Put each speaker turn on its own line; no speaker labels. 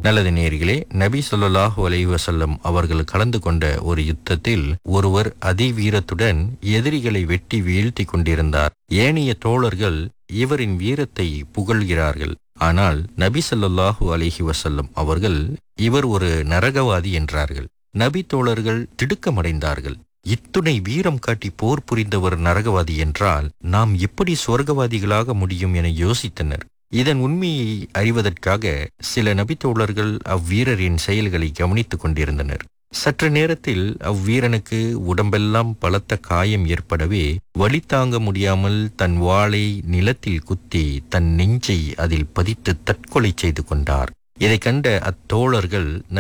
நல்லது நேர்களே நபி ஸல்லல்லாஹு அலைஹி வஸல்லம் அவர்கள் கலந்து கொண்ட ஒரு யுத்தத்தில் ஒருவர் அதிவீரத்துடன் எதிரிகளை வெட்டி வீழ்த்தி கொண்டிருந்தார் ஏனைய தோழர்கள் இவரின் வீரத்தை புகழ்கிறார்கள் ஆனால் நபி ஸல்லல்லாஹு அலைஹி வஸல்லம் அவர்கள் இவர் ஒரு நரகவாதி என்றார்கள் நபி தோழர்கள் திடுக்கமடைந்தார்கள் இத்துணை வீரம் காட்டி போர் புரிந்தவர் நரகவாதி என்றால் நாம் எப்படி சொர்க்கவாதிகளாக முடியும் என யோசித்தனர் இதன் உண்மையை அறிவதற்காக சில நபித்தோழர்கள் அவ்வீரரின் செயல்களை கவனித்துக் கொண்டிருந்தனர் சற்று நேரத்தில் அவ்வீரனுக்கு உடம்பெல்லாம் பலத்த காயம் ஏற்படவே வலி தாங்க முடியாமல் தன் வாளை நிலத்தில் குத்தி தன் நெஞ்சை அதில் பதித்து தற்கொலை செய்து கொண்டார் இதைக் கண்ட அத்தோழர்கள்